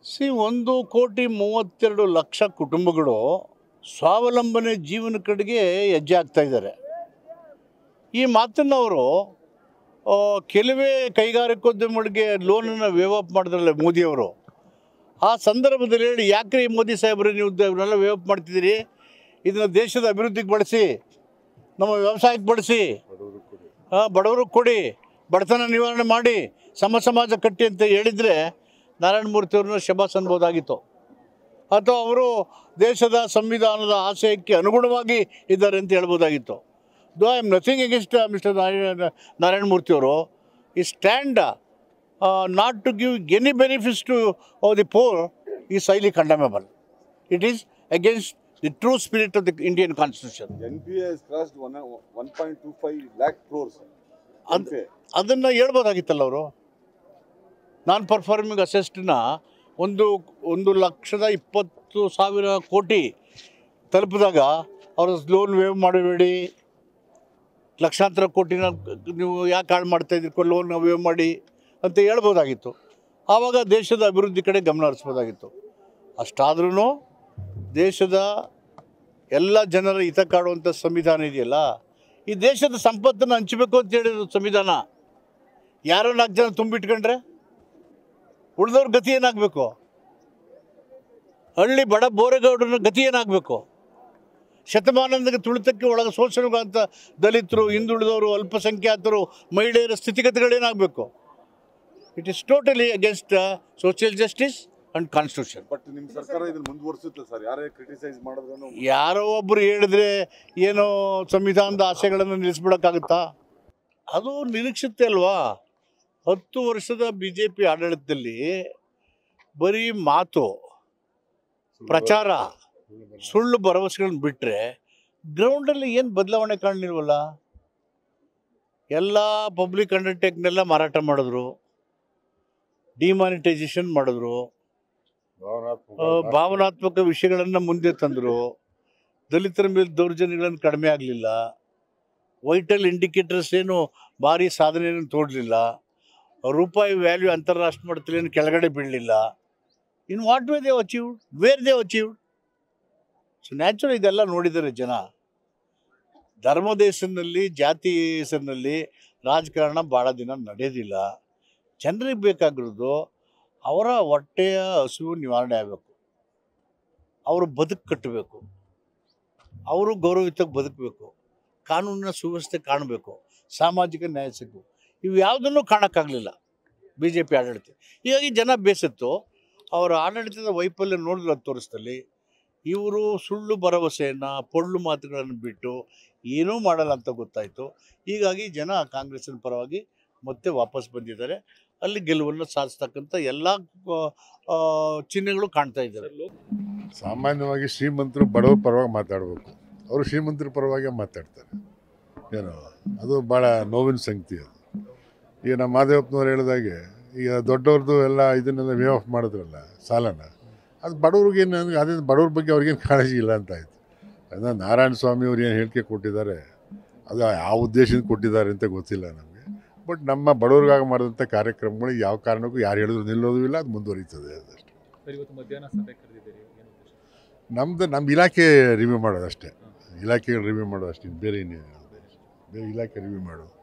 C ಒಂದು ಕೋಟಿ ಮೂವತ್ತೆರಡು ಲಕ್ಷ ಕುಟುಂಬಗಳು ಸ್ವಾವಲಂಬನೆ ಜೀವನ ಕಡೆಗೆ ಹೆಜ್ಜೆ ಆಗ್ತಾ ಇದ್ದಾರೆ ಈ ಮಾತನ್ನು ಅವರು ಆ, ಕೆಲವೇ ಕೈಗಾರಿಕೋದ್ಯಮಿಗಳಿಗೆ ಲೋನನ್ನು ವೇವ್ ಅಪ್ ಮಾಡಿದ್ರಲ್ಲ ಮೋದಿಯವರು ಆ ಸಂದರ್ಭದಲ್ಲಿ ಹೇಳಿ ಯಾಕ್ರಿ ಮೋದಿ ಸಾಹೇಬ್ರೆ ನೀವು ದ- ಇವನ್ನೆಲ್ಲ ವೇವ್ ಅಪ್ ಮಾಡ್ತಿದ್ದೀರಿ ಇದನ್ನು ದೇಶದ ಅಭಿವೃದ್ಧಿಗೆ ಬಳಸಿ ನಮ್ಮ ವ್ಯವಸಾಯಕ್ಕೆ ಬಳಸಿ ಆ, ಬಡವ್ರಿಗೆ ಕೊಡಿ ಬಡತನ ನಿವಾರಣೆ ಮಾಡಿ ಸಮ ಸಮಾಜ ಕಟ್ಟಿ ಅಂತ ಹೇಳಿದರೆ ನಾರಾಯಣ ಮೂರ್ತಿಯವ್ರನ್ನ ಶಬಾಸ್ ಅನ್ಬೋದಾಗಿತ್ತು ಅಥವಾ ಅವರು ದೇಶದ ಸಂವಿಧಾನದ ಆಶಯಕ್ಕೆ ಅನುಗುಣವಾಗಿ ಇದ್ದಾರೆ ಅಂತ ಹೇಳ್ಬೋದಾಗಿತ್ತು though I am nothing against mister Narayana Narayana ಮೂರ್ತಿಯವರು ಈ stand not to give any benefits to the poor is highly condemnable it is against the true spirit of the Indian constitution NPA has crossed one, 1.25 lakh crores. ಅದ್- NPA. ಅದನ್ನು ಹೇಳ್ಬೋದಾಗಿತ್ತಲ್ಲ ಅವರು ನಾನ್ performing ಅಸೆಸ್ಟನ್ನ ಒಂದು ಒಂದು ಲಕ್ಷದ ಇಪ್ಪತ್ತು ಸಾವಿರ ಕೋಟಿ ತಲುಪಿದಾಗ ಅವರು ಲೋನ್ ವೇವ್ ಮಾಡಬೇಡಿ ಲಕ್ಷಾಂತರ ಕೋಟಿನ ನೀವು ಯಾಕೆ ಹಾಳು ಮಾಡ್ತಾ ಇದ್ದೀರಿ ಲೋನ್ ವೇವ್ ಮಾಡಿ ಅಂತ ಹೇಳ್ಬೋದಾಗಿತ್ತು ಆವಾಗ ದೇಶದ ಅಭಿವೃದ್ಧಿ ಕಡೆ ಗಮನ ಹರಿಸ್ಬೋದಾಗಿತ್ತು ಅಷ್ಟಾದ್ರೂ ದೇಶದ ಎಲ್ಲ ಜನರ ಹಿತ ಕಾಡುವಂಥ ಸಂವಿಧಾನ ಇದೆಯಲ್ಲ ಈ ದೇಶದ ಸಂಪತ್ತನ್ನು ಹಂಚಬೇಕು ಅಂತ ಹೇಳಿದ್ರು ಸಂವಿಧಾನ ಯಾರೋ ನಾಲ್ಕು ಜನ ತುಂಬಿಟ್ಕೊಂಡ್ರೆ ಉಳಿದವ್ರ ಗತಿ ಏನಾಗಬೇಕು ಹಳ್ಳಿ ಬಡ ಬೋರೆಗೌಡನ ಗತಿ ಏನಾಗಬೇಕು ಶತಮಾನದ ತುಳಿತಕ್ಕೆ ಒಳಗೆ ಶೋಷಣೆಗಳಂತ ದಲಿತರು ಹಿಂದುಳಿದವರು ಅಲ್ಪಸಂಖ್ಯಾತರು ಮಹಿಳೆಯರ ಸ್ಥಿತಿಗತಿಗಳೇನಾಗಬೇಕು it is totally against social justice and constitution but ನಿಮ್ ಸರ್ಕಾರ ಇದನ್ನ ಮುಂದುವರಿಸುತ್ತೆ ಸರ್ ಯಾರೇ ಕ್ರಿಟಿಸೈಸ್ ಮಾಡಿದ್ರು ಯಾರೋ ಒಬ್ಬರು ಹೇಳಿದ್ರೆ ಏನೋ ಸಂವಿಧಾನದ ಆಸೆಗಳನ್ನು ನಿಲ್ಲಿಸ್ಬಿಡೋಕ್ಕಾಗುತ್ತಾ ಅದು ನಿರೀಕ್ಷಿತೆ ಅಲ್ವಾ ಹತ್ತು ವರ್ಷದ ಬಿ ಜೆ ಪಿ ಆಡಳಿತದಲ್ಲಿ ಬರೀ ಮಾತು ಪ್ರಚಾರ ಸುಳ್ಳು ಭರವಸೆಗಳನ್ನ ಬಿಟ್ಟರೆ ಗ್ರೌಂಡಲ್ಲಿ ಏನು ಬದಲಾವಣೆ ಕಾಣಲಿಲ್ವಲ್ಲ ಎಲ್ಲ ಪಬ್ಲಿಕ್ ಅಂಡರ್ಟೇಕ್ನೆಲ್ಲ ಮಾರಾಟ ಮಾಡಿದ್ರು ಡಿಮಾನಿಟೈಸೇಷನ್ ಮಾಡಿದ್ರು ಆ, ಭಾವನಾತ್ಮಕ ವಿಷಯಗಳನ್ನು ಮುಂದೆ ತಂದರು ದಲಿತರ ಮೇಲೆ ದೌರ್ಜನ್ಯಗಳನ್ನು ಕಡಿಮೆ ಆಗಲಿಲ್ಲ ವೈಟಲ್ ಇಂಡಿಕೇಟರ್ಸ್ ಏನು ಭಾರಿ ಸಾಧನೆಯನ್ನು ತೋಡಲಿಲ್ಲ ರೂಪಾಯಿ ವ್ಯಾಲ್ಯೂ ಅಂತಾರಾಷ್ಟ್ರೀಯ ಮಟ್ಟದಲ್ಲಿ ಏನು ಕೆಳಗಡೆ ಬೀಳಲಿಲ್ಲ in what way they achieved where they achieved so natural ಇದೆಲ್ಲ ನೋಡಿದ್ದಾರೆ ಜನ ಧರ್ಮ ದೇಶದಲ್ಲಿ ಜಾತಿ ಹೆಸರಿನಲ್ಲಿ ರಾಜಕಾರಣ ಭಾಳ ದಿನ ನಡೆಯೋದಿಲ್ಲ ಜನರಿಗೆ ಬೇಕಾಗಿರೋದು ಅವರ ಹೊಟ್ಟೆಯ ಹಸಿವು ನಿವಾರಣೆ ಆಗಬೇಕು ಅವರು ಬದುಕು ಕಟ್ಟಬೇಕು ಅವರು ಗೌರವಯುತವಾಗಿ ಬದುಕಬೇಕು ಕಾನೂನಿನ ಸುವ್ಯವಸ್ಥೆ ಕಾಣಬೇಕು ಸಾಮಾಜಿಕ ನ್ಯಾಯ ಸಿಗಬೇಕು ಇವು ಯಾವುದನ್ನು ಕಾಣೋಕ್ಕಾಗಲಿಲ್ಲ ಬಿ ಜೆ ಪಿ ಆಡಳಿತ ಹೀಗಾಗಿ ಜನ ಬೇಸತ್ತು ಅವರ ಆಡಳಿತದ ವೈಫಲ್ಯ ನೋಡಿದ್ರೆ ತೋರಿಸ್ತಲ್ಲಿ ಇವರು ಸುಳ್ಳು ಭರವಸೆಯನ್ನು ಪೊಳ್ಳು ಮಾತುಗಳನ್ನು ಬಿಟ್ಟು ಏನೂ ಮಾಡಲ್ಲ ಅಂತ ಗೊತ್ತಾಯಿತು ಹೀಗಾಗಿ ಜನ ಕಾಂಗ್ರೆಸ್ಸಿನ ಪರವಾಗಿ ಮತ್ತೆ ವಾಪಸ್ ಬಂದಿದ್ದಾರೆ ಅಲ್ಲಿ ಗೆಲುವನ್ನು ಸಾಧಿಸ್ತಕ್ಕಂಥ ಎಲ್ಲ ಆ, ಚಿಹ್ನೆಗಳು ಕಾಣ್ತಾ ಇದ್ದಾರೆ ಸಾಮಾನ್ಯವಾಗಿ ಶ್ರೀಮಂತರು ಬಡವರ ಪರವಾಗಿ ಮಾತಾಡಬೇಕು ಅವರು ಶ್ರೀಮಂತರ ಪರವಾಗಿ ಮಾತಾಡ್ತಾರೆ ಏನು ಅದು ಭಾಳ ನೋವಿನ ಸಂಗತಿ ಅದು ಈಗ ನಮ್ಮ ಮಾದೇವಪ್ಪನವ್ರು ಹೇಳಿದಾಗೆ ಈಗ ದೊಡ್ಡವ್ರದ್ದು ಎಲ್ಲ ಇದನ್ನೆಲ್ಲ ವೇ ಆಫ್ ಮಾಡಿದ್ರಲ್ಲ ಸಾಲನ ಅದು ಬಡವ್ರಿಗೆ ಏನು ಅದೇ ಬಡವ್ರ ಬಗ್ಗೆ ಅವ್ರಿಗೇನು ಕಾಳಜಿ ಇಲ್ಲ ಅಂತ ಆಯಿತು ಅದನ್ನ ನಾರಾಯಣ ಸ್ವಾಮಿ ಅವ್ರು ಏನು ಹೇಳಿಕೆ ಕೊಟ್ಟಿದ್ದಾರೆ ಅದು ಯಾವ ಉದ್ದೇಶದಿಂದ ಕೊಟ್ಟಿದ್ದಾರೆ ಅಂತ ಗೊತ್ತಿಲ್ಲ ನಮಗೆ ಬಟ್ ನಮ್ಮ ಬಡವ್ರಿಗಾಗಿ ಮಾಡಿದಂಥ ಕಾರ್ಯಕ್ರಮಗಳು ಯಾವ ಕಾರಣಕ್ಕೂ ಯಾರು ಹೇಳಿದ್ರು ನಿಲ್ಲೋದು ಇಲ್ಲ ಅದು ಮುಂದುವರಿತದೆ ಅದಷ್ಟೇ ಸರ್ ಇವತ್ತು ಮಧ್ಯಾಹ್ನ ಸಭೆ ಕರೆದಿದ್ದೀರಿ ಏನು ಉದ್ದೇಶ ನಮ್ದು ನಮ್ಮ ಇಲಾಖೆ ರಿವ್ಯೂ ಮಾಡೋದು ಅಷ್ಟೇ ಇಲಾಖೆ ರಿವ್ಯೂ ಮಾಡೋದು ಅಷ್ಟೇ ಬೇರೆ ಇನ್ನೇನು ಬೇರೆ ಇಲಾಖೆ ರಿವ್ಯೂ ಮಾಡೋದು